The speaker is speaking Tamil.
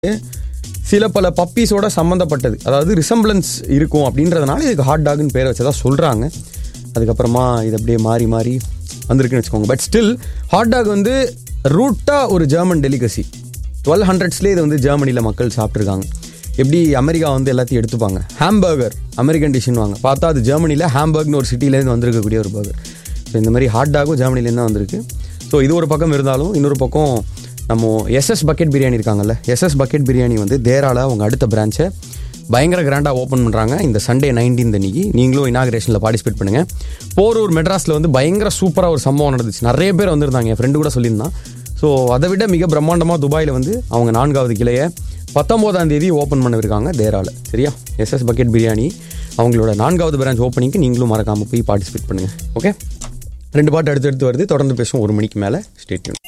சில பல பப்பீஸோட சம்மந்தப்பட்டது அதாவது ரிசம்பிளன்ஸ் இருக்கும் அப்படின்றதுனால இதுக்கு ஹாட் டாக்னு பேரை வச்சதா சொல்கிறாங்க அதுக்கப்புறமா இது அப்படியே மாறி மாறி வந்திருக்குன்னு வச்சுக்கோங்க பட் ஸ்டில் ஹாட் டாக் வந்து ரூட்டாக ஒரு ஜெர்மன் டெலிகசி டுவெல் ஹண்ட்ரட்ஸ்லேயே இது வந்து ஜெர்மனியில் மக்கள் சாப்பிட்ருக்காங்க எப்படி அமெரிக்கா வந்து எல்லாத்தையும் எடுத்துப்பாங்க ஹாம்பர்கர் அமெரிக்கன் டிஷ்னு வாங்க பார்த்தா அது ஜெர்மனியில் ஹாம்பர்க்னு ஒரு சிட்டிலேருந்து வந்திருக்கக்கூடிய ஒரு பர்கர் ஸோ இந்த மாதிரி ஹாட் டாகும் ஜெர்மனிலேருந்து தான் வந்திருக்கு ஸோ இது ஒரு பக்கம் இருந்தாலும் இன்னொரு பக்கம் நம்ம எஸ்எஸ் பக்கெட் பிரியாணி இருக்காங்கல்ல எஸ்எஸ் பக்கெட் பிரியாணி வந்து தேரால அவங்க அடுத்த பிரான்ச்சை பயங்கர கிராண்டாக ஓப்பன் பண்ணுறாங்க இந்த சண்டே நைன்டீன் அன்னைக்கு நீங்களும் இனாகிரேஷனில் பார்ட்டிசிபேட் பண்ணுங்கள் போரூர் மெட்ராஸில் வந்து பயங்கர சூப்பராக ஒரு சம்பவம் நடந்துச்சு நிறைய பேர் வந்திருந்தாங்க என் ஃப்ரெண்டு கூட சொல்லியிருந்தான் ஸோ அதை விட மிக பிரம்மாண்டமாக துபாயில் வந்து அவங்க நான்காவது கிளையை பத்தொம்போதாம் தேதி ஓப்பன் பண்ணவிருக்காங்க தேரால சரியா எஸ்எஸ் பக்கெட் பிரியாணி அவங்களோட நான்காவது பிரான்ச் ஓப்பனிங்க்கு நீங்களும் மறக்காமல் போய் பார்ட்டிசிபேட் பண்ணுங்கள் ஓகே ரெண்டு பாட்டு அடுத்தடுத்து வருது தொடர்ந்து பேசுவோம் ஒரு மணிக்கு மேலே ஸ்டேட்யூன்